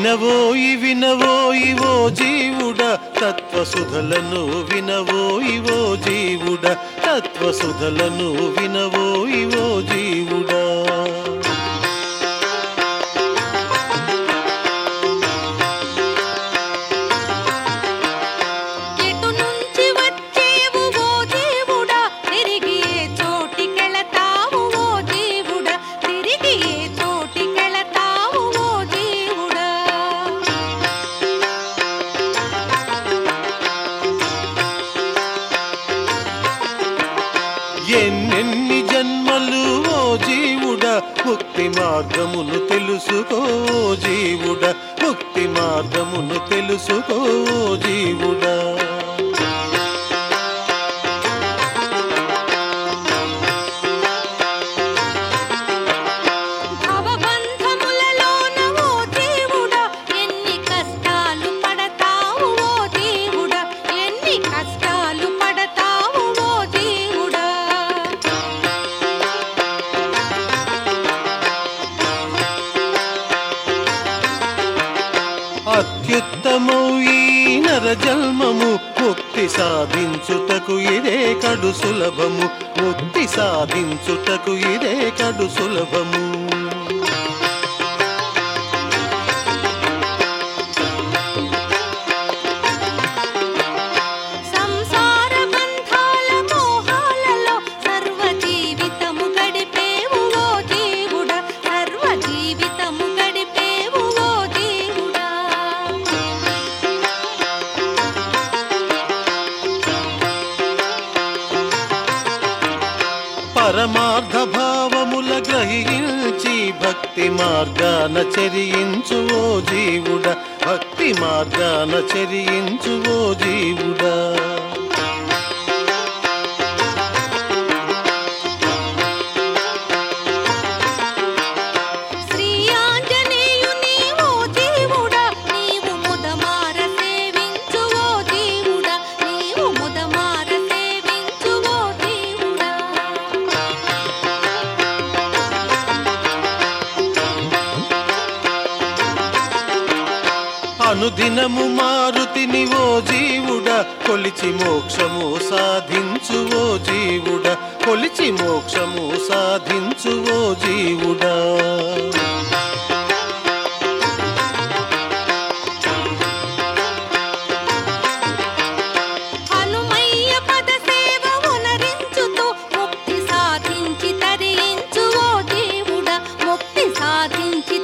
వినవోయి వినవోయి ఓ జీవుడ తత్వసుధలను వినవోయి ఓ జీవుడ తత్వసుధలను వినవోయి ఓ జీవుడా ఎటు నుంచి వచ్చేవు ఓ దేవుడా తిరిగి ఏ చోటికెళతావు ఓ దేవుడా తిరిగి ఏ చోటికెళతావు ఓ దేవుడా ఎన్నెన్ని జన్మలు ఓ జీవుడ ముక్తి మార్గమును తెలుసుకో ఓ జీవుడ ముక్తి మార్గమును తెలుసుకో ఓ జీవుడా భవబంధములలోన ఓ దేవుడా ఎన్ని కష్టాలు పడతావు ఓ దేవుడా ఎన్ని కష్టాలు పడతావు ఓ దేవుడా అత్యుత్తమౌ ఈ నర జన్మము ముక్తి సాధించుటకు ఇదే కడు సులభము ముక్తి సాధించుటకు ఇదే కడు సులభము సంసార బంధాల మోహాలలో సర్వ జీవితము గడిపేవు ఓ దేవుడా సర్వ జీవితము గడిపేవు ఓ దేవుడా పరమార్థ భావముల గ్రహించి భక్తి మార్గాన చెరియించు ఓ జీవుడ భక్తి మార్గాన చెరియించు ఓ జీవుడా శ్రీ ఆంజనేయుని ఓ దేవుడా నీవు ముదమార సేవించు ఓ దేవుడా నీవు ముదమార సేవించు ఓ దేవుడా అనుదినము మారుతిని ఓ జీవుడ కొలిచి మోక్షము సాధించు ఓ జీవుడ కొలిచి మోక్షము సాధించు ఓ జీవుడా హనుమయ్య పద సేవ ఉనరించుతూ ముక్తి సాధించి తరించు ఓ దేవుడా ముక్తి సాధించి